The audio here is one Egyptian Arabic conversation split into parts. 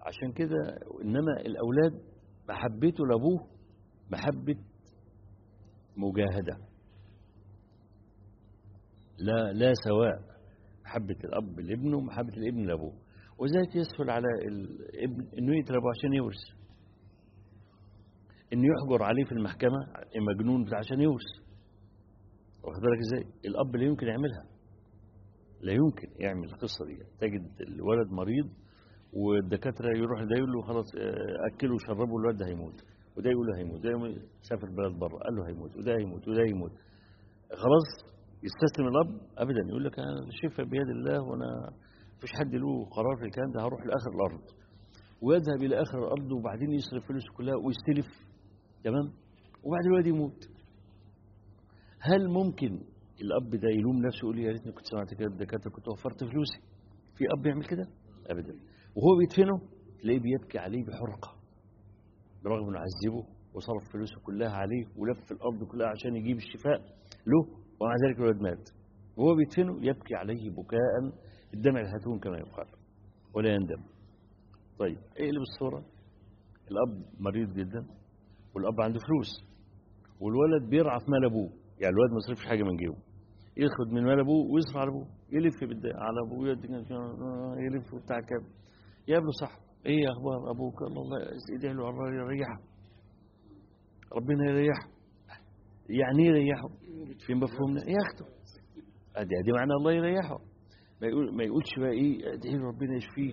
عشان كده إنما الأولاد محبته لأبوه محبة مجاهدة لا لا سواء محبة الأب لابنه ومحبة الابن لأبوه وذلك يسهل على الابن إنه يقتل أبوه عشان يورث إنه يحجر عليه في المحكمة مجنون بتاع عشان يورث واخد بالك إزاي الأب لا يمكن يعملها لا يمكن يعمل القصة دي تجد الولد مريض والدكاترة يروح ده يقول له خلاص أكله وشربه الولد ده هيموت وده يقول له هيموت ده سافر بلد بره قال له هيموت وده هيموت وده هيموت خلاص يستسلم الأب أبدا يقول لك أنا الشفاء بيد الله وأنا مفيش حد له قرار في الكلام ده هروح لآخر الأرض ويذهب إلى آخر الأرض وبعدين يصرف فلوسه كلها ويستلف تمام وبعد الولد يموت هل ممكن الأب ده يلوم نفسه يقول يا ريتني كنت سمعت كده الدكاترة كنت وفرت فلوسي في أب يعمل كده أبدا وهو بيدفنه تلاقيه بيبكي عليه بحرقة برغم انه عذبه وصرف فلوسه كلها عليه ولف الأرض كلها عشان يجيب الشفاء له ومع ذلك الولد مات وهو بيدفنه يبكي عليه بكاء الدمع الهتون كما يقال ولا يندم طيب اقلب الصورة الأب مريض جدا والأب عنده فلوس والولد بيرعى في مال أبوه يعني الولد ما يصرفش حاجة من جيبه ياخد من مال أبوه ويصرف على أبوه يلف على أبوه يلف بتاع كام يقابله صح ايه اخبار ابوك الله ادعي له الله يريحه ربنا يريحه يعني ايه يريحه في مفهومنا ياخده ادي ادي معنى الله يريحه ما يقول ما يقولش بقى ايه ادعي له ربنا يشفيه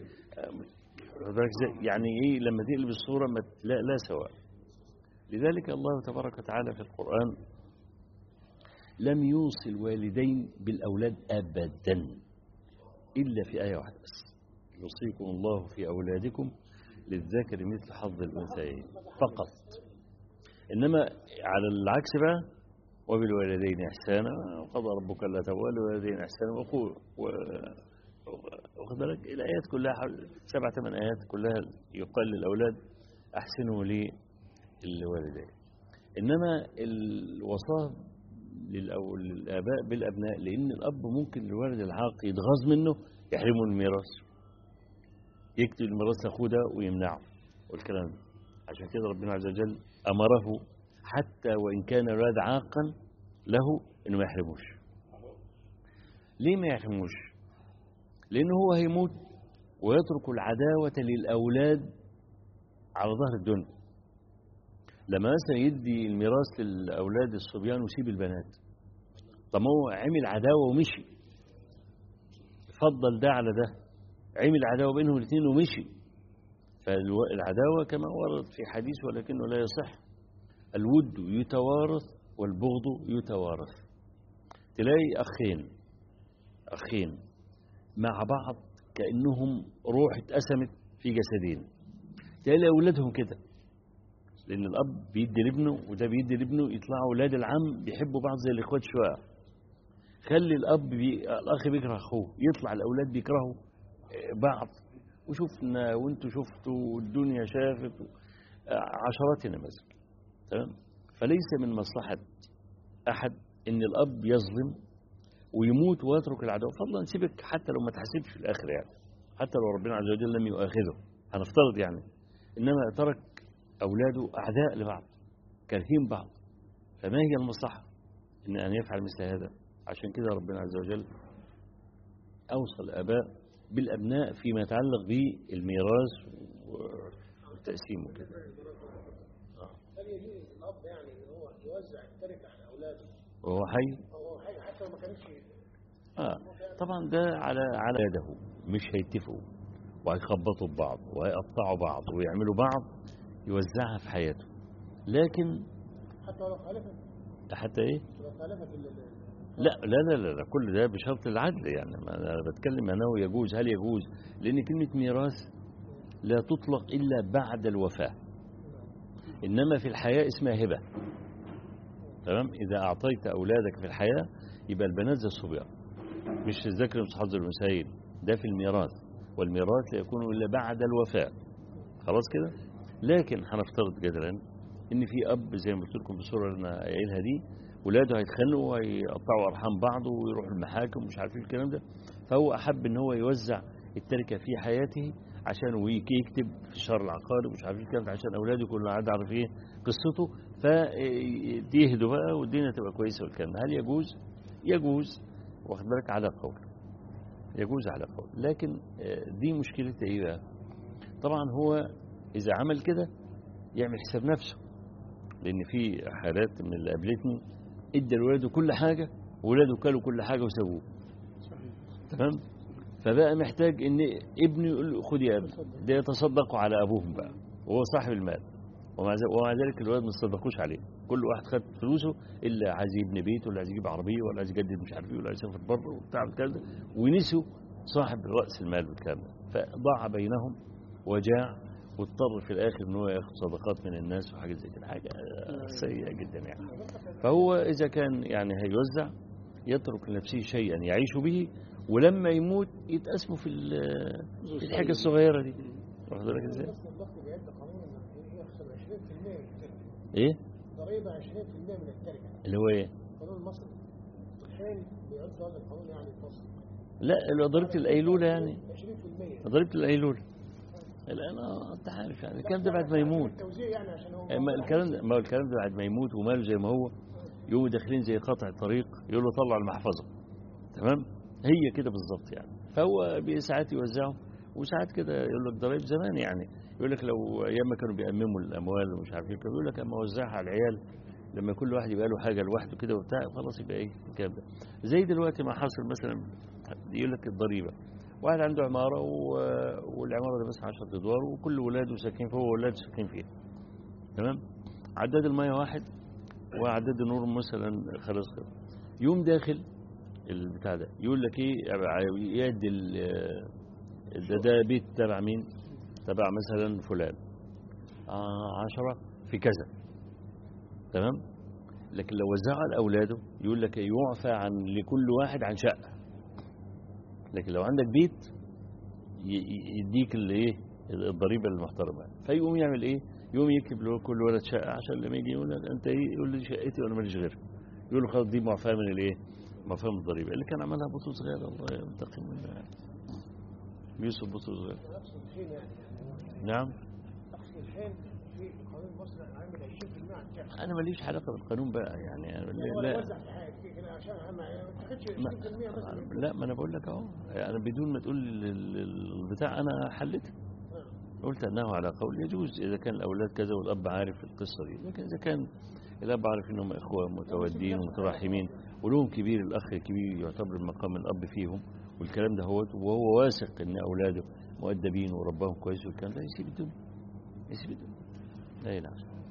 يعني ايه لما تقلب الصوره ما لا لا سواء لذلك الله تبارك وتعالى في القران لم يوصي الوالدين بالاولاد ابدا الا في ايه واحده بس يوصيكم الله في أولادكم للذكر مثل حظ الأنثيين فقط إنما على العكس بقى وبالوالدين إحسانا وقضى ربك ألا تقول الوالدين إحسانا وقول واخد بالك الآيات كلها سبع ثمان آيات كلها يقال للأولاد أحسنوا للوالدين إنما الوصاة للآباء بالأبناء لأن الأب ممكن الولد العاق يتغاظ منه يحرمه الميراث يكتب الميراث لاخوه ده ويمنعه والكلام ده عشان كده ربنا عز وجل امره حتى وان كان الولد عاقا له انه ما يحرموش ليه ما يحرموش لان هو هيموت ويترك العداوه للاولاد على ظهر الدنيا لما مثلا يدي الميراث للاولاد الصبيان ويسيب البنات طب ما هو عمل عداوه ومشي فضل ده على ده عمل عداوة بينهم الاثنين ومشي فالعداوة كما ورد في حديث ولكنه لا يصح الود يتوارث والبغض يتوارث تلاقي أخين أخين مع بعض كأنهم روح اتقسمت في جسدين تلاقي أولادهم كده لأن الأب بيدي لابنه وده بيدي لابنه يطلعوا أولاد العم بيحبوا بعض زي الإخوات شوية خلي الأب بي... الأخ بيكره أخوه يطلع الأولاد بيكرهوا بعض وشفنا وانتوا شفتوا والدنيا شافت عشرات النماذج تمام فليس من مصلحة أحد إن الأب يظلم ويموت ويترك العدو فضلا سيبك حتى لو ما تحسبش في الآخر يعني حتى لو ربنا عز وجل لم يؤاخذه هنفترض يعني إنما ترك أولاده أعداء لبعض كارهين بعض فما هي المصلحة إن أن يفعل مثل هذا عشان كده ربنا عز وجل أوصى الآباء بالأبناء فيما يتعلق بالميراث والتقسيم وكده هل يجوز الأب يعني إن هو يوزع التركة على أولاده وهو حي وهو حي حتى لو ما كانش آه. طبعا ده على على يده مش هيتفقوا وهيخبطوا ببعض وهيقطعوا بعض ويعملوا بعض يوزعها في حياته لكن حتى لو خالفت حتى ايه لو خالفت ال- ال- لا لا لا لا, لا كل ده بشرط العدل يعني ما انا بتكلم انه يجوز هل يجوز لان كلمه ميراث لا تطلق الا بعد الوفاه انما في الحياه اسمها هبه تمام اذا اعطيت اولادك في الحياه يبقى البنات زي الصبيان مش الذكر مثل حظ الانثيين ده في الميراث والميراث لا يكون الا بعد الوفاه خلاص كده لكن هنفترض جدلا ان في اب زي ما قلت لكم في الصوره اللي انا قايلها دي ولاده هيتخانقوا وهيقطعوا ارحام بعض ويروحوا المحاكم ومش عارفين الكلام ده فهو احب ان هو يوزع التركه في حياته عشان ويك يكتب في الشهر العقاري مش عارف الكلام ده عشان اولاده يكونوا قاعد يعرف ايه قصته فيهدوا بقى والدنيا تبقى كويسه والكلام ده هل يجوز؟ يجوز واخد بالك على قول يجوز على قول لكن آه، دي مشكلتها ايه بقى؟ طبعا هو اذا عمل كده يعمل حساب نفسه لان في حالات من اللي قابلتني ادى لولاده كل حاجه وولاده كلوا كل حاجه وسووه صحيح تمام فبقى محتاج ان ابنه يقول له خد يا ابني ده يتصدقوا على ابوهم بقى وهو صاحب المال ومع ذلك, ومع ذلك الولاد ما تصدقوش عليه كل واحد خد فلوسه الا عايز يبني بيت ولا عايز يجيب عربيه ولا عايز يجدد مش عارف ايه ولا عايز يسافر بره وبتاع الكلام ده ونسوا صاحب راس المال والكلام ده فضاع بينهم وجاع واضطر في الاخر ان هو ياخد صدقات من الناس وحاجات زي كده حاجه سيئه جدا يعني فهو اذا كان يعني هيوزع يترك لنفسه شيئا يعيش به ولما يموت يتقسموا في ال- في الحاجه الصغيره دي واخد بالك ازاي؟ بس الضغط بيعد قانون انه يخصم 20% من التركه ايه ضريبه 20% من التركه اللي هو ايه؟ قانون مصر الحين بيعد هذا القانون يعني في مصر لا اللي هو ضريبه الايلوله يعني 20% ضريبه الايلوله الان آه، انت عارف يعني الكلام ده بعد ما يموت التوزيع يعني عشان هو ما الكلام ده ما هو الكلام ده بعد ما يموت وماله زي ما هو يقوموا داخلين زي قطع طريق يقول له طلع المحفظه تمام هي كده بالظبط يعني فهو بي- ساعات يوزعه وساعات كده يقول لك ضرايب زمان يعني يقول لك لو ايام ما كانوا بيأمموا الاموال ومش عارف ايه كانوا يقول لك اما اوزعها على العيال لما كل واحد يبقى له حاجه لوحده كده وبتاع خلاص يبقى ايه الكلام ده زي دلوقتي ما حصل مثلا يقول لك الضريبه واحد عنده عماره و- والعماره دي مثلا 10 ادوار وكل ولاده ساكنين فيها وولاده ساكنين فيها تمام عداد الميه واحد وعداد النور مثلا خلاص خلاص يوم داخل البتاع ده يقول لك ايه يدي ال- ده, ده بيت تبع مين تبع مثلا فلان آه عشرة في كذا تمام لكن لو وزعها على اولاده يقول لك يعفى عن لكل واحد عن شقه لكن لو عندك بيت ي- ي- يديك الايه الضريبه المحترمه فيقوم يعمل ايه يقوم يكتب له كل ولد شقه عشان لما يجي يقول لك انت ايه يقول لي شقتي وانا ماليش غيرها يقول له خلاص دي معفاه من الايه معفاه من الضريبه اللي كان عملها بطوس غير الله ينتقم منه يوسف بطوس غير نفس الحين يعني نعم نفس الحين في قانون مصر عامل 20% عن التركه انا ماليش علاقه بالقانون بقى يعني أنا هو لا وزع في حاجه كده عشان ما ما تاخدش 20% ما بس لا ما انا بقول لك اهو انا بدون ما تقول لي ال- ال- البتاع انا حلتها قلت انه على قول يجوز اذا كان الاولاد كذا والاب عارف القصه دي لكن اذا كان الاب عارف انهم اخوه متودين ومتراحمين ولهم كبير الاخ الكبير يعتبر مقام الاب فيهم والكلام ده هو وهو واثق ان اولاده مؤدبين ورباهم كويس والكلام ده يسيب الدنيا يسيب الدنيا لا يلعب